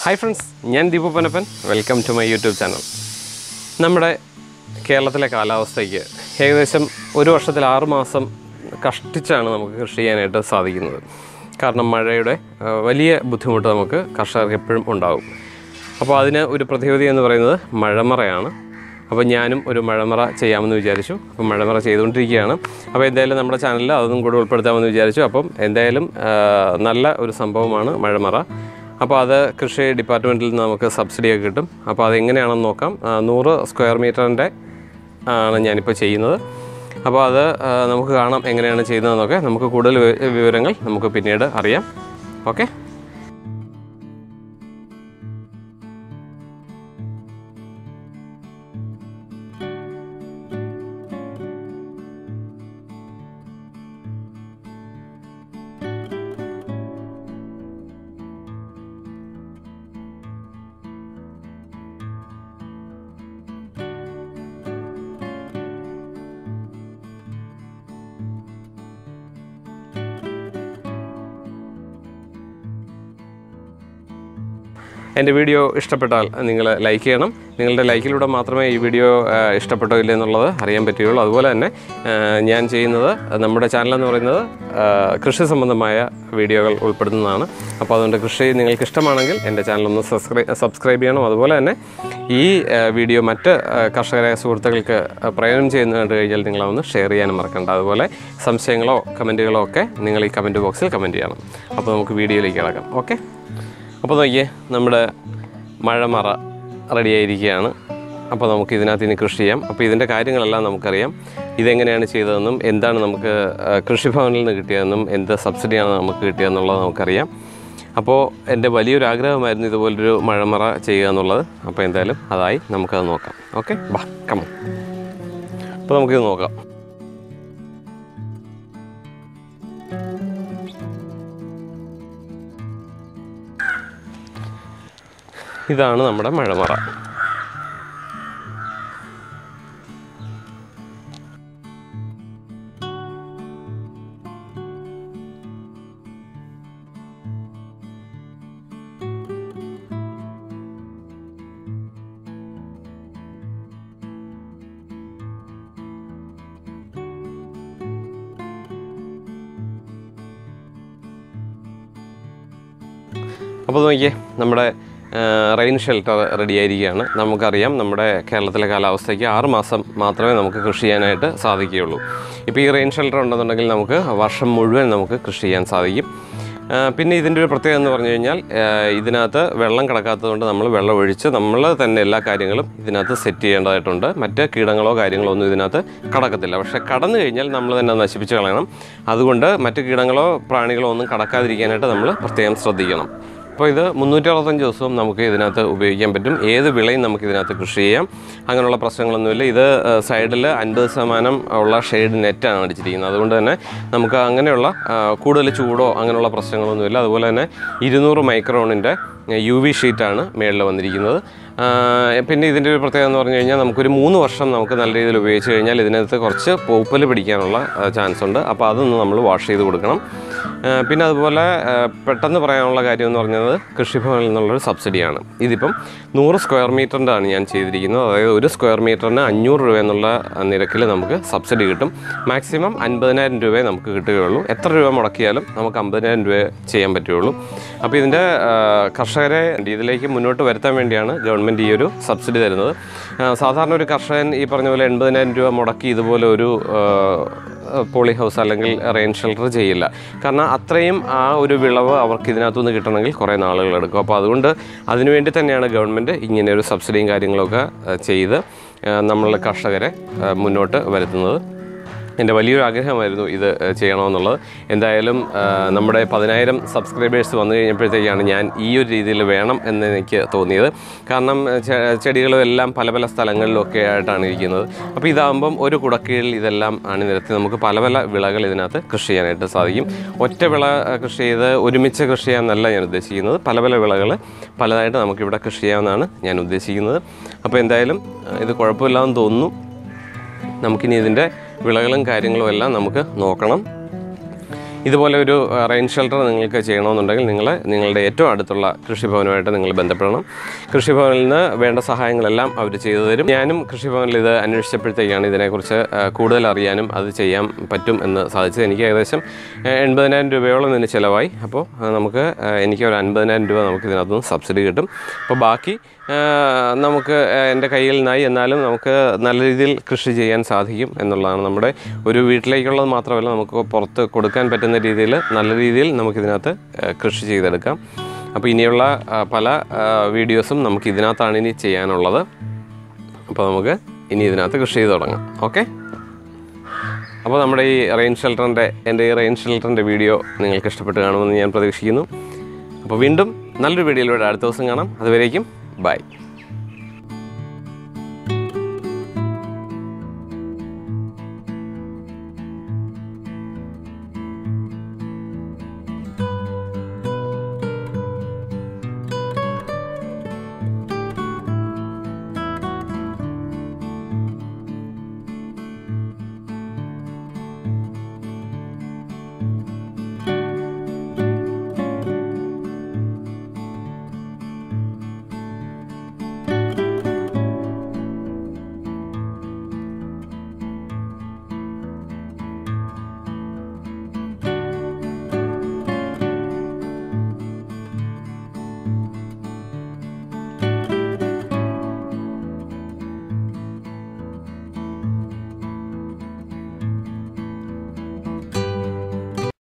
hi friends ഞാൻ Deepu Panappan welcome to my YouTube channel നമ്മുടെ കേരളത്തിലെ കാലാവസ്ഥയ്ക്ക് ഏകദേശം ഒരു വർഷത്തിൽ ആറ് മാസം കഷ്ടിച്ചാണ് നമുക്ക് കൃഷി ചെയ്യാനായിട്ട് സാധിക്കുന്നത് കാരണം മഴയുടെ ആ, വലിയ ബുദ്ധിമുട്ട് നമുക്ക് കർഷകർക്ക് എപ്പോഴും ഉണ്ടാകും അപ്പോൾ അതിന് ഒരു പ്രതിവിധി എന്ന് പറയുന്നത് മഴമറയാണ് അപ്പോൾ ഞാനും ഒരു മഴമറ ചെയ്യാമെന്ന് വിചാരിച്ചു അപ്പോൾ മഴമറ ചെയ്തുകൊണ്ടിരിക്കുകയാണ് അപ്പോൾ എന്തായാലും നമ്മുടെ ചാനലിൽ അതൊന്നും കൂടെ ഉൾപ്പെടുത്താമെന്ന് വിചാരിച്ചു അപ്പം എന്തായാലും ആ, നല്ല ഒരു സംഭവമാണ് മഴമറ അപ്പോൾ അത് കൃഷി ഡിപ്പാർട്ട്മെൻറ്റിൽ നിന്ന് നമുക്ക് സബ്സിഡിയൊക്കെ കിട്ടും അപ്പോൾ അതെങ്ങനെയാണെന്ന് നോക്കാം ആ, നൂറ് സ്ക്വയർ മീറ്ററിൻ്റെ ആണ് ഞാനിപ്പോൾ ചെയ്യുന്നത് അപ്പോൾ അത് ആ, നമുക്ക് കാണാം എങ്ങനെയാണ് ചെയ്യുന്നതെന്നൊക്കെ നമുക്ക് കൂടുതൽ വി- വിവരങ്ങൾ നമുക്ക് പിന്നീട് അറിയാം ഓക്കെ എൻ്റെ വീഡിയോ ഇഷ്ടപ്പെട്ടാൽ നിങ്ങൾ ലൈക്ക് ചെയ്യണം നിങ്ങളുടെ ലൈക്കിലൂടെ മാത്രമേ ഈ വീഡിയോ ആ, ഇഷ്ടപ്പെട്ടോ ഇല്ല എന്നുള്ളത് അറിയാൻ പറ്റുകയുള്ളൂ അതുപോലെ തന്നെ ആ, ഞാൻ ചെയ്യുന്നത് നമ്മുടെ ചാനൽ എന്ന് പറയുന്നത് ആ, കൃഷി സംബന്ധമായ വീഡിയോകൾ ഉൾപ്പെടുന്നതാണ് അപ്പോൾ അതുകൊണ്ട് കൃഷി നിങ്ങൾക്ക് ഇഷ്ടമാണെങ്കിൽ എൻ്റെ ചാനൽ ഒന്ന് സബ്സ്ക്രൈബ് സബ്സ്ക്രൈബ് ചെയ്യണം അതുപോലെ തന്നെ ഈ ആ, വീഡിയോ മറ്റ് ആ, കർഷകരായ സുഹൃത്തുക്കൾക്ക് ആ, പ്രയോജനം ചെയ്യുന്നത് കണ്ടു കഴിഞ്ഞാൽ നിങ്ങളതൊന്ന് ഷെയർ ചെയ്യാനും മറക്കണ്ട അതുപോലെ സംശയങ്ങളോ കമൻറ്റുകളോ ഒക്കെ നിങ്ങൾ ഈ കമൻറ്റ് ബോക്സിൽ കമൻറ്റ് ചെയ്യണം അപ്പോൾ നമുക്ക് വീഡിയോയിലേക്ക് കിടക്കാം ഓക്കെ അപ്പോൾ നോക്കിയേ നമ്മുടെ മഴമറ റെഡിയായിരിക്കുകയാണ് അപ്പോൾ നമുക്ക് ഇതിനകത്ത് ഇനി കൃഷി ചെയ്യാം അപ്പോൾ ഇതിൻ്റെ കാര്യങ്ങളെല്ലാം നമുക്കറിയാം ഇതെങ്ങനെയാണ് ചെയ്തതെന്നും എന്താണ് നമുക്ക് ആ, കൃഷിഭവനിൽ നിന്ന് കിട്ടിയതെന്നും എന്ത് സബ്സിഡിയാണ് നമുക്ക് കിട്ടിയതെന്നുള്ളത് നമുക്കറിയാം അപ്പോൾ എൻ്റെ വലിയൊരു ആഗ്രഹമായിരുന്നു ഇതുപോലൊരു മഴമറ ചെയ്യുക എന്നുള്ളത് അപ്പോൾ എന്തായാലും അതായി നമുക്കത് നോക്കാം ഓക്കെ ബാ കമ അപ്പോൾ നമുക്കിത് നോക്കാം ഇതാണ് നമ്മുടെ മഴമറ അപ്പോൾ നോക്കിയേ നമ്മുടെ റെയിൻ ഷെൽട്ടർ റെഡി ആയിരിക്കുകയാണ് നമുക്കറിയാം നമ്മുടെ കേരളത്തിലെ കാലാവസ്ഥയ്ക്ക് ആറ് മാസം മാത്രമേ നമുക്ക് കൃഷി ചെയ്യാനായിട്ട് സാധിക്കുകയുള്ളൂ ഇപ്പോൾ ഈ റെയിൻ ഷെൽട്ടർ ഉണ്ടെന്നുണ്ടെങ്കിൽ നമുക്ക് വർഷം മുഴുവൻ നമുക്ക് കൃഷി ചെയ്യാൻ സാധിക്കും ആ, പിന്നെ ഇതിൻ്റെ ഒരു പ്രത്യേകത എന്ന് പറഞ്ഞു കഴിഞ്ഞാൽ ആ, ഇതിനകത്ത് വെള്ളം കിടക്കാത്തതുകൊണ്ട് നമ്മൾ വെള്ളം ഒഴിച്ച് നമ്മൾ തന്നെ എല്ലാ കാര്യങ്ങളും ഇതിനകത്ത് സെറ്റ് ചെയ്യേണ്ടതായിട്ടുണ്ട് മറ്റ് കീടങ്ങളോ കാര്യങ്ങളോ ഒന്നും ഇതിനകത്ത് കടക്കത്തില്ല പക്ഷേ കടന്നു കഴിഞ്ഞാൽ നമ്മൾ തന്നെ അത് നശിപ്പിച്ച് കളയണം അതുകൊണ്ട് മറ്റ് കീടങ്ങളോ പ്രാണികളോ ഒന്നും കടക്കാതിരിക്കാനായിട്ട് നമ്മൾ പ്രത്യേകം ശ്രദ്ധിക്കണം അപ്പോൾ ഇത് മുന്നൂറ്റി അറുപത്തഞ്ച് ദിവസവും നമുക്ക് ഇതിനകത്ത് ഉപയോഗിക്കാൻ പറ്റും ഏത് വിളയും നമുക്ക് ഇതിനകത്ത് കൃഷി ചെയ്യാം അങ്ങനെയുള്ള പ്രശ്നങ്ങളൊന്നുമില്ല ഇത് സൈഡിൽ അൻപത് ശതമാനം ഉള്ള ഷെയ്ഡ് നെറ്റാണ് അടിച്ചിരിക്കുന്നത് അതുകൊണ്ട് തന്നെ നമുക്ക് അങ്ങനെയുള്ള ആ, കൂടുതൽ ചൂടോ അങ്ങനെയുള്ള പ്രശ്നങ്ങളൊന്നുമില്ല അതുപോലെ തന്നെ ഇരുന്നൂറ് മൈക്രോണിൻ്റെ യു വി ഷീറ്റാണ് മേളിൽ വന്നിരിക്കുന്നത് ആ, പിന്നെ ഇതിൻ്റെ ഒരു പ്രത്യേകത എന്ന് പറഞ്ഞു കഴിഞ്ഞാൽ നമുക്കൊരു മൂന്ന് വർഷം നമുക്ക് നല്ല രീതിയിൽ ഉപയോഗിച്ച് കഴിഞ്ഞാൽ ഇതിനകത്ത് കുറച്ച് പൂപ്പൽ പിടിക്കാനുള്ള ചാൻസ് ഉണ്ട് അപ്പോൾ അതൊന്ന് നമ്മൾ വാഷ് ചെയ്ത് കൊടുക്കണം ആ, പിന്നെ അതുപോലെ ആ, പെട്ടെന്ന് പറയാനുള്ള കാര്യം എന്ന് പറഞ്ഞത് കൃഷിഭവനിൽ നിന്നുള്ളൊരു സബ്സിഡിയാണ് ഇതിപ്പം നൂറ് സ്ക്വയർ മീറ്ററിൻ്റെ ആണ് ഞാൻ ചെയ്തിരിക്കുന്നത് അതായത് ഒരു സ്ക്വയർ മീറ്ററിന് അഞ്ഞൂറ് രൂപ എന്നുള്ള നിരക്കിൽ നമുക്ക് സബ്സിഡി കിട്ടും മാക്സിമം അൻപതിനായിരം രൂപയെ നമുക്ക് കിട്ടുകയുള്ളൂ എത്ര രൂപ മുടക്കിയാലും നമുക്ക് അമ്പതിനായിരം രൂപ ചെയ്യാൻ പറ്റുകയുള്ളൂ അപ്പോൾ ഇതിൻ്റെ ആ, കർഷകരെ ഇതിലേക്ക് മുന്നോട്ട് വരുത്താൻ വേണ്ടിയാണ് ഗവൺമെൻറ് ഈ ഒരു സബ്സിഡി തരുന്നത് ആ, സാധാരണ ഒരു കർഷകൻ ഈ പറഞ്ഞ പോലെ എൺപതിനായിരം രൂപ മുടക്കി ഇതുപോലെ ഒരു ആ, പോളി ഹൗസ് അല്ലെങ്കിൽ റെയിൻ ഷെൽട്ടർ ചെയ്യില്ല കാരണം അത്രയും ആ ഒരു വിളവ് അവർക്ക് ഇതിനകത്തുനിന്ന് കിട്ടണമെങ്കിൽ കുറേ നാളുകൾ എടുക്കും അപ്പോൾ അതുകൊണ്ട് അതിനുവേണ്ടി തന്നെയാണ് ഗവൺമെൻറ് ഇങ്ങനെ ഒരു സബ്സിഡിയും കാര്യങ്ങളൊക്കെ ആ, ചെയ്ത് ആ, നമ്മളെ കർഷകരെ ആ, മുന്നോട്ട് വരുത്തുന്നത് എൻ്റെ വലിയൊരു ആഗ്രഹമായിരുന്നു ഇത് ഏഹ്, ചെയ്യണമെന്നുള്ളത് എന്തായാലും ആ, നമ്മുടെ പതിനായിരം സബ്സ്ക്രൈബേഴ്സ് വന്നു കഴിഞ്ഞപ്പോഴത്തേക്കാണ് ഞാൻ ഈ ഒരു രീതിയിൽ വേണം എന്ന് എനിക്ക് തോന്നിയത് കാരണം ചെ- ചെടികളും എല്ലാം പല പല സ്ഥലങ്ങളിലൊക്കെ ആയിട്ടാണ് ഇരിക്കുന്നത് അപ്പോൾ ഇതാകുമ്പം ഒരു കുടക്കീഴിൽ ഇതെല്ലാം അണിനിരത്തി നമുക്ക് പല പല വിളകൾ ഇതിനകത്ത് കൃഷി ചെയ്യാനായിട്ട് സാധിക്കും ഒറ്റ വിള ആ, കൃഷി ചെയ്ത് ഒരുമിച്ച് കൃഷി ചെയ്യാമെന്നല്ല ഞാൻ ഉദ്ദേശിക്കുന്നത് പല പല വിളകൾ പലതായിട്ട് നമുക്കിവിടെ കൃഷി ചെയ്യാമെന്നാണ് ഞാൻ ഉദ്ദേശിക്കുന്നത് അപ്പോൾ എന്തായാലും ആ, ഇത് കുഴപ്പമില്ലാന്ന് തോന്നുന്നു നമുക്കിനി ഇതിൻ്റെ വിളകളും കാര്യങ്ങളും എല്ലാം നമുക്ക് നോക്കണം ഇതുപോലെ ഒരു റെയിൻ ഷെൽട്ടർ നിങ്ങൾക്ക് ചെയ്യണമെന്നുണ്ടെങ്കിൽ നിങ്ങൾ നിങ്ങളുടെ ഏറ്റവും അടുത്തുള്ള കൃഷിഭവനുമായിട്ട് നിങ്ങൾ ബന്ധപ്പെടണം കൃഷിഭവനിൽ നിന്ന് വേണ്ട സഹായങ്ങളെല്ലാം അവർ ചെയ്തു തരും ഞാനും കൃഷിഭവനിൽ ഇത് അന്വേഷിച്ചപ്പോഴത്തേക്കാണ് ഇതിനെക്കുറിച്ച് ആ, കൂടുതൽ അറിയാനും അത് ചെയ്യാൻ പറ്റും എന്ന് സാധിച്ചത് എനിക്ക് ഏകദേശം ആ, എൺപതിനായിരം രൂപയോളം ഇതിന് ചിലവായി അപ്പോൾ ആ, നമുക്ക് ആ, എനിക്ക് ഒരു അൻപതിനായിരം രൂപ നമുക്ക് ഇതിനകത്തുനിന്ന് സബ്സിഡി കിട്ടും അപ്പോൾ ബാക്കി ആ, നമുക്ക് ആ, എൻ്റെ കയ്യിൽ നിന്നായി എന്നാലും നമുക്ക് നല്ല രീതിയിൽ കൃഷി ചെയ്യാൻ സാധിക്കും എന്നുള്ളതാണ് നമ്മുടെ ഒരു വീട്ടിലേക്കുള്ളത് മാത്രമല്ല നമുക്ക് പുറത്ത് കൊടുക്കാൻ പറ്റുന്ന രീതിയിൽ നല്ല രീതിയിൽ നമുക്കിതിനകത്ത് ആ, കൃഷി ചെയ്തെടുക്കാം അപ്പോൾ ഇനിയുള്ള ആ, പല ആ, വീഡിയോസും നമുക്ക് ഇതിനകത്താണ് ഇനി ചെയ്യാനുള്ളത് അപ്പോൾ നമുക്ക് ഇനി ഇതിനകത്ത് കൃഷി ചെയ്ത് തുടങ്ങാം ഓക്കെ അപ്പോൾ നമ്മുടെ ഈ റെയിൻ ഷെൽട്ടറിൻ്റെ എൻ്റെ ഈ റെയിൻ ഷെൽട്ടറിൻ്റെ വീഡിയോ നിങ്ങൾക്ക് ഇഷ്ടപ്പെട്ട് കാണുമെന്ന് ഞാൻ പ്രതീക്ഷിക്കുന്നു അപ്പോൾ വീണ്ടും നല്ലൊരു വീഡിയോയിലൂടെ അടുത്ത ദിവസം കാണാം അതുവരേക്കും ബൈ